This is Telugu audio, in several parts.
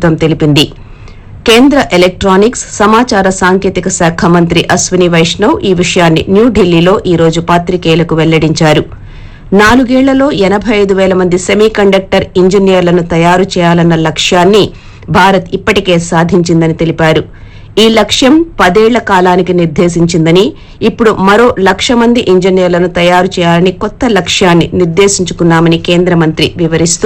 ప్రభుత్వం తెలిపింది కేంద్ర ఎలక్ట్రానిక్స్ సమాచార సాంకేతిక శాఖ మంత్రి అశ్విని వైష్ణవ్ ఈ విషయాన్ని న్యూఢిల్లీలో ఈ రోజు పాత్రికేయులకు వెల్లడించారు నాలుగేళ్లలో ఎనబై ఐదు వేల మంది సెమీకండక్టర్ ఇంజనీర్లను తయారు చేయాలన్న లక్ష్యాన్ని భారత్ ఇప్పటికే సాధించిందని తెలిపారు ఈ లక్ష్యం పదేళ్ల కాలానికి నిర్దేశించిందని ఇప్పుడు మరో లక్ష మంది ఇంజనీర్లను తయారు చేయాలని కొత్త లక్ష్యాన్ని నిర్దేశించుకున్నామని కేంద్ర మంత్రి వివరిస్తూ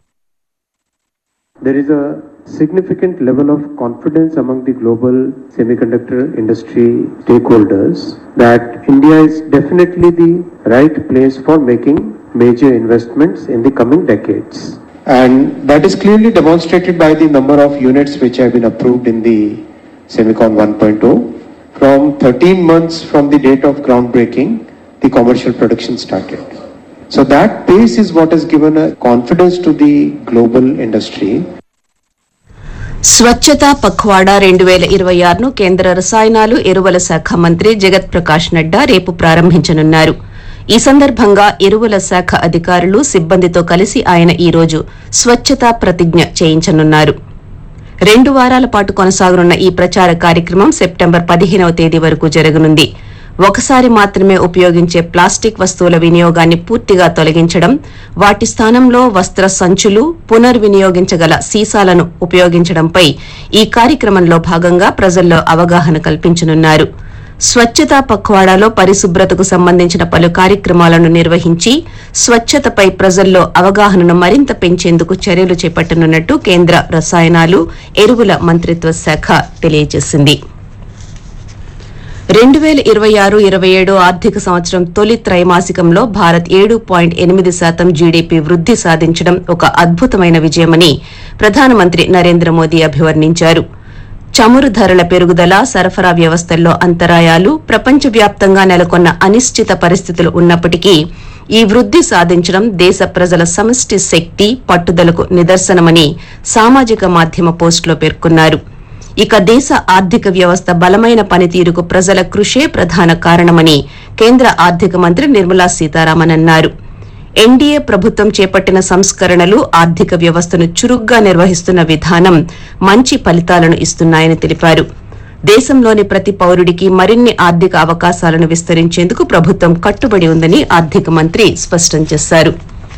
There is a significant level of confidence among the global semiconductor industry stakeholders that India is definitely the right place for making major investments in the coming decades. And that is clearly demonstrated by the number of units which have been approved in the Semicon 1.0. From 13 months from the date of groundbreaking, the commercial production started. So that pace is what has given a confidence to the global industry స్వచ్ఛతా పఖ్వాడా రెండు వేల ఇరవై ఆరును కేంద్ర రసాయనాలు ఎరువుల శాఖ మంత్రి జగత్ ప్రకాష్ నడ్డా రేపు ప్రారంభించనున్నారు ఈ సందర్భంగా ఎరువుల శాఖ అధికారులు సిబ్బందితో కలిసి ఆయన ఈ రోజు స్వచ్ఛతా ప్రతిజ్ఞ చేయించనున్నారు రెండు వారాల పాటు కొనసాగనున్న ఈ ప్రచార కార్యక్రమం సెప్టెంబర్ పదిహేనవ తేదీ వరకు జరగనుంది ఒకసారి మాత్రమే ఉపయోగించే ప్లాస్టిక్ వస్తువుల వినియోగాన్ని పూర్తిగా తొలగించడం వాటి స్థానంలో వస్త్ర సంచులు పునర్వినియోగించగల సీసాలను ఉపయోగించడంపై ఈ కార్యక్రమంలో భాగంగా ప్రజల్లో అవగాహన కల్పించనున్నారు స్వచ్ఛతా పఖ్వాడాలో పరిశుభ్రతకు సంబంధించిన పలు కార్యక్రమాలను నిర్వహించి స్వచ్ఛతపై ప్రజల్లో అవగాహనను మరింత పెంచేందుకు చర్యలు చేపట్టనున్నట్టు కేంద్ర రసాయనాలు ఎరువుల మంత్రిత్వ శాఖ తెలియజేసింది రెండు వేల ఇరవై ఆరు ఇరవై ఏడు ఆర్థిక సంవత్సరం తొలి త్రైమాసికంలో భారత్ ఏడు పాయింట్ ఎనిమిది శాతం జీడీపీ వృద్ది సాధించడం ఒక అద్భుతమైన విజయమని ప్రధానమంత్రి నరేంద్ర మోదీ అభివర్ణించారు చమురు ధరల పెరుగుదల సరఫరా వ్యవస్థల్లో అంతరాయాలు ప్రపంచవ్యాప్తంగా నెలకొన్న అనిశ్చిత పరిస్థితులు ఉన్నప్పటికీ ఈ వృద్ది సాధించడం దేశ ప్రజల సమష్టి శక్తి పట్టుదలకు నిదర్శనమని సామాజిక మాధ్యమ పోస్టులో పేర్కొన్నారు ఇక దేశ ఆర్థిక వ్యవస్థ బలమైన పనితీరుకు ప్రజల కృషే ప్రధాన కారణమని కేంద్ర ఆర్థిక మంత్రి నిర్మలా సీతారామన్ అన్నారు ఎన్డీఏ ప్రభుత్వం చేపట్టిన సంస్కరణలు ఆర్థిక వ్యవస్థను చురుగ్గా నిర్వహిస్తున్న విధానం మంచి ఫలితాలను ఇస్తున్నాయని తెలిపారు దేశంలోని ప్రతి పౌరుడికి మరిన్ని ఆర్థిక అవకాశాలను విస్తరించేందుకు ప్రభుత్వం కట్టుబడి ఉందని ఆర్థిక మంత్రి స్పష్టం చేశారు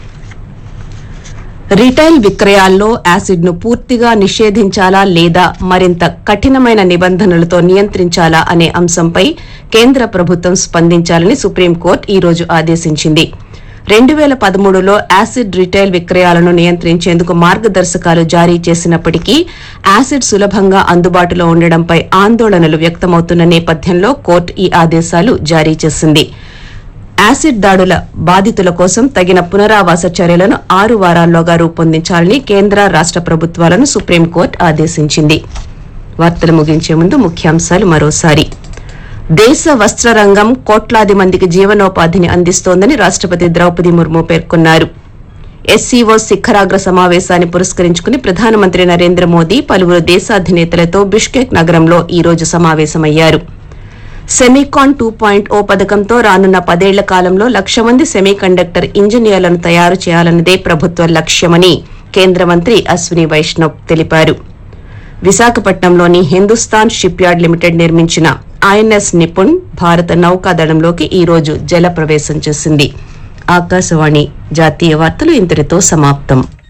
రిటైల్ విక్రయాల్లో యాసిడ్ ను పూర్తిగా నిషేధించాలా లేదా మరింత కఠినమైన నిబంధనలతో నియంత్రించాలా అనే అంశంపై కేంద్ర ప్రభుత్వం స్పందించాలని సుప్రీంకోర్టు ఈ రోజు ఆదేశించింది రెండు వేల పదమూడులో యాసిడ్ రిటైల్ విక్రయాలను నియంత్రించేందుకు మార్గదర్శకాలు జారీ చేసినప్పటికీ యాసిడ్ సులభంగా అందుబాటులో ఉండడంపై ఆందోళనలు వ్యక్తమవుతున్న నేపథ్యంలో కోర్టు ఈ ఆదేశాలు జారీ చేసింది యాసిడ్ దాడుల బాధితుల కోసం తగిన పునరావాస చర్యలను ఆరు వారాల్లోగా రూపొందించాలని కేంద్ర రాష్ట ప్రభుత్వాలను సుప్రీంకోర్టు ఆదేశించింది వార్తలు ముగించే ముందు ముఖ్యాంశాలు మరోసారి దేశ వస్త్ర రంగం కోట్లాది మందికి జీవనోపాధిని అందిస్తోందని రాష్టపతి ద్రౌపది ముర్ము పేర్కొన్నారు ఎస్సీఓ శిఖరాగ్ర సమావేశాన్ని పురస్కరించుకుని ప్రధానమంత్రి నరేంద్ర మోదీ పలువురు దేశాధినేతలతో బిష్కెక్ నగరంలో ఈ రోజు సమావేశమయ్యారు సెమీకాన్ టూ పాయింట్ ఓ పథకంతో రానున్న పదేళ్ల కాలంలో లక్ష మంది సెమీకండక్టర్ ఇంజనీర్లను తయారు చేయాలన్నదే ప్రభుత్వ లక్ష్యమని కేంద్ర మంత్రి అశ్విని వైష్ణవ్ తెలిపారు విశాఖపట్నంలోని హిందుస్థాన్ షిప్ యార్డ్ లిమిటెడ్ నిర్మించిన ఐఎన్ఎస్ నిపుణ్ భారత నౌకాదళంలోకి ఈ రోజు జల ప్రవేశం చేసింది ఆకాశవాణి జాతీయ వార్తలు ఇంతటితో సమాప్తం